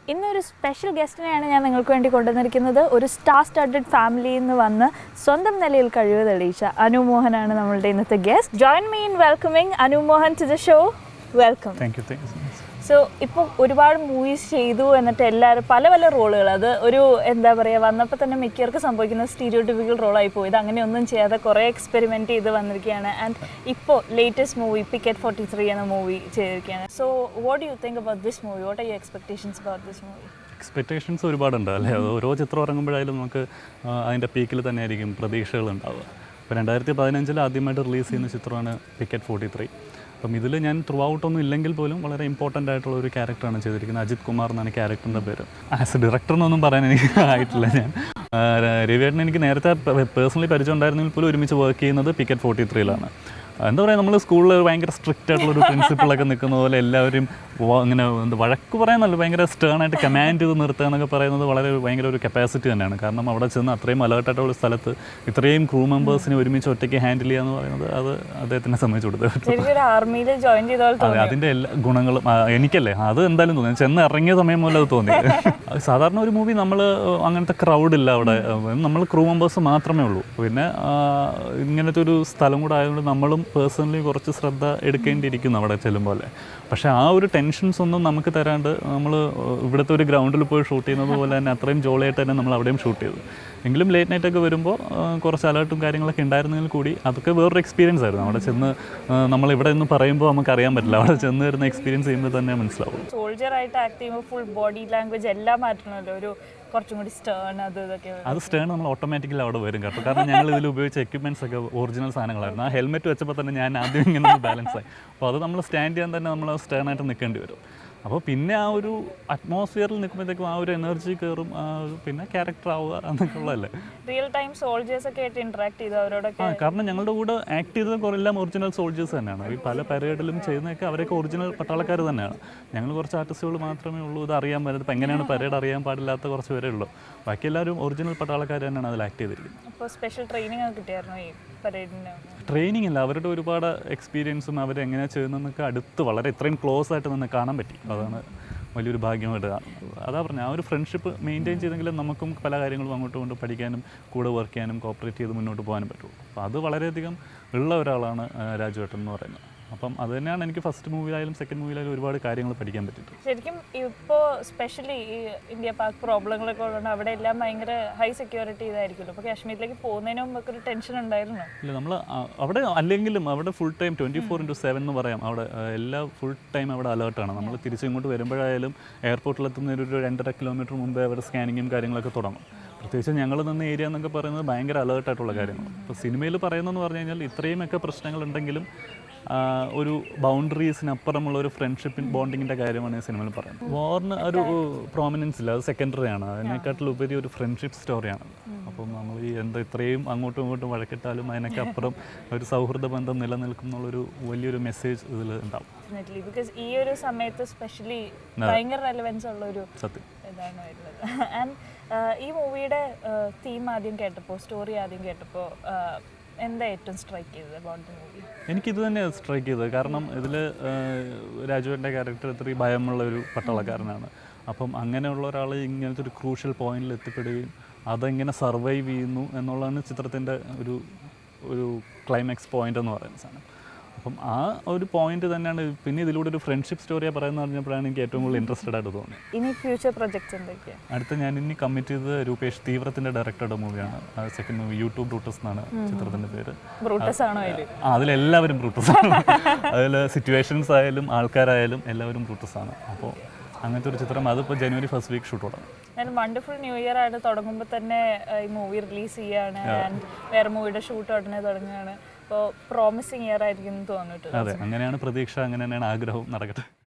ഇന്നൊരു സ്പെഷ്യൽ ഗസ്റ്റിനെയാണ് ഞാൻ നിങ്ങൾക്ക് വേണ്ടി കൊണ്ടുവന്നിരിക്കുന്നത് ഒരു സ്റ്റാർ സ്റ്റാർട്ടഡ് ഫാമിലിയിൽ നിന്ന് വന്ന് സ്വന്തം നിലയിൽ കഴിവ് തെളിയിച്ച അനു മോഹനാണ് നമ്മളുടെ ഇന്നത്തെ guest join me in welcoming Anu Mohan to the show welcome thank you thank you so much so ഇപ്പോൾ ഒരുപാട് മൂവീസ് ചെയ്തു എന്നിട്ട് എല്ലാവരും പല പല റോളുകൾ അത് ഒരു എന്താ പറയുക വന്നപ്പോൾ തന്നെ മിക്കവർക്കും സംഭവിക്കുന്ന സ്റ്റീരിയോ ടിപ്പിക്കൽ റോളായി പോയത് അങ്ങനെയൊന്നും ചെയ്യാതെ കുറേ എക്സ്പെരിമെൻറ്റ് ചെയ്ത് വന്നിരിക്കുകയാണ് ആൻഡ് ഇപ്പോൾ latest movie Picket forty three എന്ന മൂവി ചെയ്തിരിക്കുകയാണ് so what you think about this movie what are you expectations about this movie expectations ഒരുപാടുണ്ട് അല്ലേ അത് ഓരോ ചിത്രം ഇറങ്ങുമ്പോഴായാലും നമുക്ക് ആ, അതിൻ്റെ പീക്കിൽ തന്നെ ആയിരിക്കും പ്രതീക്ഷകൾ ഉണ്ടാവുക ഇപ്പോൾ രണ്ടായിരത്തി പതിനഞ്ചിൽ ആദ്യമായിട്ട് റിലീസ് ചെയ്യുന്ന ചിത്രമാണ് പിക്കറ്റ് ഫോർട്ടി ത്രീ അപ്പം ഇതിൽ ഞാൻ ത്രൂ ഔട്ടൊന്നും ഇല്ലെങ്കിൽ പോലും വളരെ ഇമ്പോർട്ടൻ്റ് ആയിട്ടുള്ള ഒരു ക്യാരക്ടറാണ് ചെയ്തിരിക്കുന്നത് അജിത് കുമാർ എന്നാണ് ക്യാരക്ടറിൻ്റെ പേര് ആസ് എ ഡയറക്ടർ എന്നൊന്നും പറയാൻ എനിക്ക് ആയിട്ടില്ല ഞാൻ ആ, രവിയേട്ടൻ എനിക്ക് നേരത്തെ പേഴ്സണലി പരിചയം ഉണ്ടായിരുന്നെങ്കിൽ പോലും ഒരുമിച്ച് വർക്ക് ചെയ്യുന്നത് പിക്കറ്റ് ഫോർട്ടി ത്രീയിലാണ് എന്താ പറയുക നമ്മൾ സ്കൂളിൽ ഭയങ്കര സ്ട്രിക്റ്റ് ആയിട്ടുള്ള ഒരു പ്രിൻസിപ്പിളൊക്കെ നിൽക്കുന്ന പോലെ എല്ലാവരും വ- ഇങ്ങനെ എന്താ വഴക്ക് പറയാനല്ല ഭയങ്കര stern ആയിട്ട് കമാൻഡ് ചെയ്ത് നിർത്തുക എന്നൊക്കെ പറയുന്നത് വളരെ ഒരു ഭയങ്കര ഒരു കപ്പാസിറ്റി തന്നെയാണ് കാരണം അവിടെ ചെന്ന് അത്രയും അലേർട്ടായിട്ടുള്ള ഒരു സ്ഥലത്ത് ഇത്രയും ക്രൂ മെമ്പേഴ്സിനെ ഒരുമിച്ച് ഒറ്റയ്ക്ക് ഹാൻഡിൽ ചെയ്യുക എന്ന് പറയുന്നത് അത് അദ്ദേഹത്തിനെ സംബന്ധിച്ച് കൊടുത്തത് ശരിക്കും ഒരു ആർമിയിൽ ജോയിൻ ചെയ്ത പോലെ അതെ തോന്നി അതിൻ്റെ എല്ലാ ഗുണങ്ങളും ആ, എനിക്കല്ലേ അത് എന്തായാലും തോന്നി ചെന്ന് ഇറങ്ങിയ സമയം മുതൽ അത് തോന്നി അത് സാധാരണ ഒരു മൂവി നമ്മൾ അങ്ങനത്തെ ക്രൗഡ് ഇല്ല അവിടെ നമ്മൾ ക്രൂ മെമ്പേഴ്സ് മാത്രമേ ഉള്ളൂ പിന്നെ ആ, ഇങ്ങനത്തെ ഒരു സ്ഥലം കൂടെ ആയതുകൊണ്ട് നമ്മളും പേഴ്സണലി കുറച്ച് ശ്രദ്ധ എടുക്കേണ്ടിയിരിക്കുന്നു അവിടെ ചെല്ലുമ്പോൾ പക്ഷേ ആ ഒരു ടെൻഷൻസ് ഒന്നും നമുക്ക് തരാണ്ട് നമ്മൾ ഇവിടുത്തെ ഒരു ഗ്രൗണ്ടിൽ പോയി ഷൂട്ട് ചെയ്യുന്നത് പോലെ തന്നെ അത്രയും ജോളിയായിട്ട് തന്നെ നമ്മൾ അവിടെയും ഷൂട്ട് ചെയ്തു എങ്കിലും ലേറ്റ് നൈറ്റ് ഒക്കെ വരുമ്പോൾ ആ, കുറച്ച് അലേർട്ടും കാര്യങ്ങളൊക്കെ ഉണ്ടായിരുന്നെങ്കിൽ കൂടി അതൊക്കെ വേറൊരു എക്സ്പീരിയൻസ് ആയിരുന്നു അവിടെ ചെന്ന് ആ, നമ്മൾ ഇവിടെ നിന്ന് പറയുമ്പോൾ നമുക്ക് അറിയാൻ പറ്റില്ല അവിടെ ചെന്ന് വരുന്ന എക്സ്പീരിയൻസ് ചെയ്യുമ്പോൾ തന്നെ മനസ്സിലാവും സോൾജർ ആയിട്ട് ആക്ട് ചെയ്യുമ്പോൾ ഫുൾ ബോഡി ലാംഗ്വേജ് എല്ലാം മാറ്റണമല്ലോ ഒരു കുറച്ചും കൂടി സ്റ്റേൺ അത് ഇതൊക്കെ അത് സ്റ്റേൺ നമ്മൾ ഓട്ടോമാറ്റിക്കലി അവിടെ വരും കേട്ടോ കാരണം ഞങ്ങൾ ഇതിൽ ഉപയോഗിച്ച എക്യുപ്മെൻറ്റ്സ് ഒക്കെ ഒറിജിനൽ സാധനങ്ങളായിരുന്നു ആ ഹെൽമെറ്റ് വെച്ചപ്പോൾ തന്നെ ഞാൻ ആദ്യം ഇങ്ങനെ ബാലൻസ് ആയി അപ്പോൾ അത് നമ്മൾ സ്റ്റാൻഡ് ചെയ്യാൻ തന്നെ നമ്മൾ സ്റ്റേൺ ആയിട്ട് നിൽക്കേണ്ടി വരും അപ്പോൾ പിന്നെ ആ ഒരു അറ്റ്മോസ്ഫിയറിൽ നിൽക്കുമ്പോഴത്തേക്കും ആ ഒരു എനർജി കയറും ആ ഒരു പിന്നെ ക്യാരക്ടർ ആവുക എന്നൊക്കെ ഉള്ളതല്ലേ റിയൽ ടൈം സോൾജേഴ്സ് ഒക്കെ ആയിട്ട് ഇന്ററാക്ട് ചെയ്തു അവരോടൊക്കെ ആ കാരണം ഞങ്ങളുടെ കൂടെ ആക്ട് ചെയ്തത് കുറേ എല്ലാം ഒറിജിനൽ സോൾജേഴ്സ് തന്നെയാണ് ഈ പല പരേഡിലും ചെയ്യുന്നതൊക്കെ അവരൊക്കെ ഒറിജിനൽ പട്ടാളക്കാർ തന്നെയാണ് ഞങ്ങൾ കുറച്ച് ആർട്ടിസ്റ്റുകൾ മാത്രമേ ഉള്ളൂ ഇത് അറിയാൻ പറ്റുന്നത് ഇപ്പം എങ്ങനെയാണ് പരേഡ് അറിയാൻ പാടില്ലാത്ത കുറച്ച് പേരേ ഉള്ളൂ ബാക്കി എല്ലാവരും ഒറിജിനൽ പട്ടാളക്കാർ തന്നെയാണ് അതിൽ ആക്ട് ചെയ്തിരിക്കുന്നത് അപ്പോൾ സ്പെഷ്യൽ ട്രെയിനിങ് ഒക്കെ കിട്ടിയായിരുന്നു ഈ പരേഡിന് ട്രെയിനിങ് ഇല്ല അവരുടെ ഒരുപാട് എക്സ്പീരിയൻസും അവരെങ്ങനെയാണ് ചെയ്യുന്നതെന്നൊക്കെ അടുത്ത് വളരെ ഇത്രയും ക്ലോസ് ആയിട്ട് നിന്ന് കാണാൻ പറ്റി അതാണ് വലിയൊരു ഭാഗ്യമായിട്ട് കാണുന്നത് അതാ പറഞ്ഞത് ആ ഒരു ഫ്രണ്ട്ഷിപ്പ് മെയിൻറ്റെയിൻ ചെയ്തെങ്കിലും നമുക്കും പല കാര്യങ്ങളും അങ്ങോട്ടും ഇങ്ങോട്ടും പഠിക്കാനും കൂടെ വർക്ക് ചെയ്യാനും കോപ്പറേറ്റ് ചെയ്ത് മുന്നോട്ട് പോകാനും പറ്റുള്ളൂ അപ്പോൾ അത് വളരെയധികം ഉള്ള ഒരാളാണ് ആ, രാജുവേട്ടൻ എന്ന് പറയുന്നത് അപ്പം അത് തന്നെയാണ് എനിക്ക് ഫസ്റ്റ് മൂവിയിലായാലും സെക്കൻഡ് മൂവിയിലായാലും ഒരുപാട് കാര്യങ്ങൾ പഠിക്കാൻ പറ്റിയിട്ടുണ്ട് ശരിക്കും ഇപ്പോൾ സ്പെഷ്യലി ഈ ഇന്ത്യ പാക് പ്രോബ്ലങ്ങളൊക്കെ ഉള്ളതുകൊണ്ട് അവിടെ എല്ലാം ഭയങ്കര ഹൈ സെക്യൂരിറ്റി ഇതായിരിക്കുമല്ലോ അപ്പോൾ കാശ്മീരിലേക്ക് പോകുന്നതിന് മുമ്പൊക്കെ ഒരു ടെൻഷൻ ഉണ്ടായിരുന്നു ഇല്ല നമ്മൾ അവിടെ അല്ലെങ്കിലും അവിടെ full time twenty four into seven എന്ന് പറയാം അവിടെ ആ, എല്ലാ ഫുൾ ടൈം അവിടെ അലേർട്ടാണ് നമ്മൾ തിരിച്ചിങ്ങോട്ട് വരുമ്പോഴായാലും എയർപോർട്ടിലെത്തുന്ന ഒരു രണ്ടര കിലോമീറ്റർ മുമ്പേ അവിടെ സ്കാനിങ്ങും കാര്യങ്ങളൊക്കെ തുടങ്ങും പ്രത്യേകിച്ച് ഞങ്ങൾ നിന്ന ഏരിയ എന്നൊക്കെ പറയുന്നത് ഭയങ്കര അലേർട്ടായിട്ടുള്ള കാര്യങ്ങൾ ഇപ്പോൾ സിനിമയിൽ പറയുന്നതെന്ന് പറഞ്ഞു കഴിഞ്ഞാൽ ഇത്രയുമൊക്കെ പ്രശ്നങ്ങളുണ്ടെങ്കിലും ആ, ഒരു ബൗണ്ടറീസിനപ്പുറമുള്ള ഒരു ഫ്രണ്ട്ഷിപ്പിൻ ബോണ്ടിങ്ങിൻ്റെ കാര്യമാണ് ഈ സിനിമയിൽ പറയുന്നത് വാറിന് ഒരു പ്രോമിനൻസ് ഇല്ല അത് സെക്കൻഡറി ആണ് അതിനെക്കാട്ടിലുപരി ഒരു ഫ്രണ്ട്ഷിപ്പ് സ്റ്റോറിയാണ് അപ്പം നമ്മൾ ഈ എന്താ ഇത്രയും അങ്ങോട്ടും ഇങ്ങോട്ടും വഴക്കിട്ടാലും അതിനൊക്കെ അപ്പുറം ഒരു സൗഹൃദ ബന്ധം നിലനിൽക്കും എന്നുള്ളൊരു വലിയൊരു മെസ്സേജ് ഇതിൽ ഉണ്ടാവും ഡെഫിനറ്റ്ലി ബിക്കോസ് ഈ ഒരു സമയത്ത് സ്പെഷ്യലി ഭയങ്കര റെലവൻസ് ഉള്ള ഒരു സത്യം ഇതാണ് വരുന്നത് ആൻഡ് ഈ മൂവിയുടെ തീം ആദ്യം കേട്ടപ്പോൾ സ്റ്റോറി ആദ്യം കേട്ടപ്പോൾ എന്താ ഏറ്റവും സ്ട്രൈക്ക് ചെയ്തത് അബൌട്ട് ദി മൂവി എനിക്കിത് തന്നെ സ്ട്രൈക്ക് ചെയ്തത് കാരണം ഇതിൽ രാജുവിൻ്റെ ക്യാരക്ടർ ഇത്രയും ഭയമുള്ള ഒരു പട്ടാളക്കാരനാണ് അപ്പം അങ്ങനെയുള്ള ഒരാൾ ഇങ്ങനത്തെ ഒരു ക്രൂഷ്യൽ പോയിന്റിൽ എത്തിപ്പെടുകയും അതെങ്ങനെ സർവൈവ് ചെയ്യുന്നു എന്നുള്ളതാണ് ചിത്രത്തിൻ്റെ ഒരു ഒരു ക്ലൈമാക്സ് പോയിന്റ് എന്ന് പറയുന്ന സാധനം അപ്പം ആ ഒരു പോയിന്റ് തന്നെയാണ് പിന്നെ ഇതിലൂടെ ഒരു ഫ്രണ്ട്ഷിപ്പ് സ്റ്റോറിയാണ് പറയുന്നത് പറഞ്ഞപ്പോഴാണ് എനിക്ക് ഏറ്റവും കൂടുതൽ ഇൻട്രസ്റ്റഡ് ആയിട്ട് തോന്നിയത് ഇനി ഫ്യൂച്ചർ പ്രൊജക്ട്സ് എന്തൊക്കെയാണ് അടുത്ത ഞാൻ ഇനി കമ്മിറ്റ് ചെയ്തത് രൂപേഷ് തീവ്രത്തിൻ്റെ ഡയറക്ടറുടെ മൂവിയാണ് സെക്കൻഡ് മൂവി യൂട്യൂബ് റൂട്ടസ് എന്നാണ് ചിത്രത്തിൻ്റെ പേര് ബ്രൂട്ടസ് ആണോ അതിൽ ആ, അതിലെല്ലാവരും ബ്രൂട്ടസ് ആണ് അതിൽ സിറ്റുവേഷൻസ് ആയാലും ആൾക്കാരായാലും എല്ലാവരും ബ്രൂട്ടസ് ആണ് അപ്പോൾ അങ്ങനത്തെ ഒരു ചിത്രം അതിപ്പോൾ ജനുവരി ഫസ്റ്റ് വീക്ക് ഷൂട്ട് തുടങ്ങും ഞാൻ വണ്ടർഫുൾ ന്യൂ ഇയർ ആയിട്ട് തുടങ്ങുമ്പോൾ തന്നെ ആ, ഈ മൂവി റിലീസ് ചെയ്യാണ് ആൻഡ് വേറെ മൂവിയുടെ ഷൂട്ട് ഉടനെ തുടങ്ങുകയാണ് അപ്പോൾ പ്രോമിസിങ് ഇയർ ആയിരിക്കും എന്ന് തോന്നിയിട്ടുണ്ട് അതെ അങ്ങനെയാണ് പ്രതീക്ഷ അങ്ങനെ തന്നെയാണ് ആഗ്രഹവും നടക്കട്ടെ